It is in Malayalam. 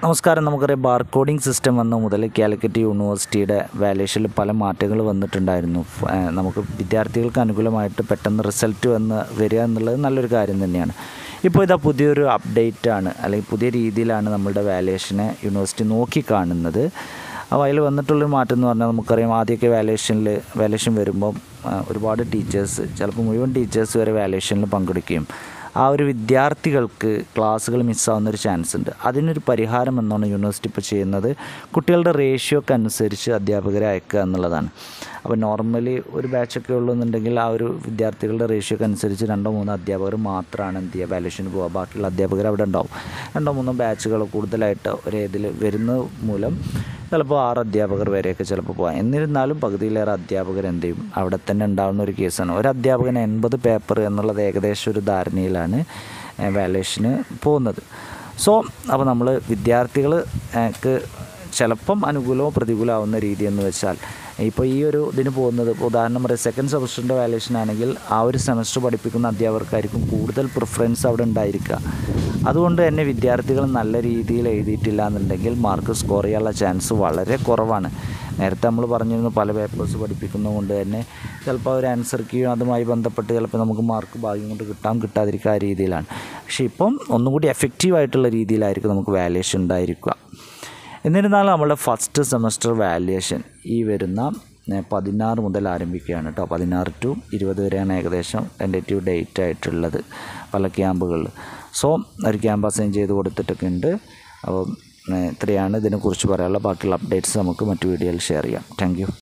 നമസ്കാരം നമുക്കറിയാം ബാർ കോഡിംഗ് സിസ്റ്റം വന്ന മുതൽ കാലിക്കറ്റ് യൂണിവേഴ്സിറ്റിയുടെ വാല്യൂഷനിൽ പല മാറ്റങ്ങൾ വന്നിട്ടുണ്ടായിരുന്നു ഫ്- ഏഹ് നമുക്ക് വിദ്യാർത്ഥികൾക്ക് അനുകൂലമായിട്ട് പെട്ടെന്ന് റിസൾട്ട് വന്ന് വരിക എന്നുള്ളത് നല്ലൊരു കാര്യം തന്നെയാണ് ഇപ്പോൾ ഇതാ പുതിയൊരു അപ്ഡേറ്റ് ആണ് അല്ലെങ്കിൽ പുതിയ രീതിയിലാണ് നമ്മളുടെ വാല്യൂഷനെ യൂണിവേഴ്സിറ്റി നോക്കിക്കാണുന്നത് അപ്പോൾ അതിൽ വന്നിട്ടുള്ളൊരു മാറ്റം എന്ന് പറഞ്ഞാൽ നമുക്കറിയാം ആദ്യമൊക്കെ വാല്യൂഷനിൽ വാല്യൂഷൻ വരുമ്പം ആ, ഒരുപാട് ടീച്ചേഴ്സ് ചിലപ്പോൾ മുഴുവൻ ടീച്ചേഴ്സ് വരെ വാല്യൂഷനിൽ പങ്കെടുക്കുകയും ആ ഒരു വിദ്യാർത്ഥികൾക്ക് ക്ലാസ്സുകൾ മിസ്സാവുന്ന ഒരു ചാൻസ് ഉണ്ട് അതിനൊരു പരിഹാരം എന്നാണ് യൂണിവേഴ്സിറ്റി ഇപ്പോൾ ചെയ്യുന്നത് കുട്ടികളുടെ റേഷ്യോക്ക് അനുസരിച്ച് അധ്യാപകരെ അയക്കുക എന്നുള്ളതാണ് അപ്പോൾ നോർമലി ഒരു ബാച്ചൊക്കെ ഉള്ളൂന്നുണ്ടെങ്കിൽ ആ ഒരു വിദ്യാർത്ഥികളുടെ റേഷ്യോക്ക് അനുസരിച്ച് രണ്ടോ മൂന്നോ അധ്യാപകർ മാത്രമാണ് എന്ത് ചെയ്യുക വാല്യൂഷന് പോവുക ബാക്കിയുള്ള അധ്യാപകർ അവിടെ ഉണ്ടാവും രണ്ടോ മൂന്നോ ബാച്ചുകൾ കൂടുതലായിട്ട് ഒരേ ഇതിൽ വരുന്നത് മൂലം ചിലപ്പോൾ ആറ് അധ്യാപകർ വരെയൊക്കെ ചിലപ്പോൾ പോകാം എന്നിരുന്നാലും പകുതിയിലേറെ അധ്യാപകർ എന്ത് ചെയ്യും അവിടെ തന്നെ ഉണ്ടാകുന്ന ഒരു കേസാണ് ഒരു അധ്യാപകന് എൺപത് പേപ്പർ എന്നുള്ളത് ഏകദേശം ഒരു ധാരണയിലാണ് വാല്യൂഷന് പോകുന്നത് സോ അപ്പോൾ നമ്മൾ വിദ്യാർത്ഥികൾക്ക് ചിലപ്പം അനുകൂലമോ പ്രതികൂലമാവുന്ന രീതി എന്ന് വെച്ചാൽ ഇപ്പോൾ ഈ ഒരു ഇതിന് പോകുന്നത് ഇപ്പോൾ ഉദാഹരണം പറയാം സെക്കൻഡ് സെമസ്റ്ററിൻ്റെ വാല്യൂഷൻ ആണെങ്കിൽ ആ ഒരു സെമസ്റ്റർ പഠിപ്പിക്കുന്ന അധ്യാപകർക്കായിരിക്കും കൂടുതൽ പ്രിഫറൻസ് അവിടെ ഉണ്ടായിരിക്കുക അതുകൊണ്ട് തന്നെ വിദ്യാർത്ഥികൾ നല്ല രീതിയിൽ എഴുതിയിട്ടില്ല എന്നുണ്ടെങ്കിൽ മാർക്ക് സ്കോർ ചെയ്യാനുള്ള ചാൻസ് വളരെ കുറവാണ് നേരത്തെ നമ്മൾ പറഞ്ഞിരുന്നു പല പേപ്പേഴ്സ് പഠിപ്പിക്കുന്നതുകൊണ്ട് തന്നെ ചിലപ്പോൾ ഒരു ആൻസർ കീ അതുമായി ബന്ധപ്പെട്ട് ചിലപ്പോൾ നമുക്ക് മാർക്ക് ഭാഗ്യം കൊണ്ട് കിട്ടാം കിട്ടാതിരിക്കുക ആ രീതിയിലാണ് പക്ഷേ ഇപ്പം ഒന്നും കൂടി എഫക്റ്റീവ് ആയിട്ടുള്ള രീതിയിലായിരിക്കും നമുക്ക് വാല്യൂഷൻ ഉണ്ടായിരിക്കുക എന്നിരുന്നാലും നമ്മളുടെ ഫസ്റ്റ് സെമസ്റ്റർ വാല്യുവേഷൻ ഈ വരുന്ന ഏഹ്, പതിനാറ് മുതൽ ആരംഭിക്കുകയാണ് കേട്ടോ പതിനാറ് ടു ഇരുപത് വരെയാണ് ഏകദേശം ടെൻറ്റേറ്റീവ് ഡേറ്റ് ആയിട്ടുള്ളത് പല ക്യാമ്പുകളിൽ സോ ഒരു ക്യാമ്പ് അസൈൻ ചെയ്ത് കൊടുത്തിട്ടൊക്കെ ഉണ്ട് അപ്പോൾ ഏഹ്, ഇത്രയാണ് ഇതിനെക്കുറിച്ച് പറയാനുള്ള ബാക്കിയുള്ള അപ്ഡേറ്റ്സ് നമുക്ക് മറ്റു വീഡിയോയിൽ ഷെയർ ചെയ്യാം താങ്ക്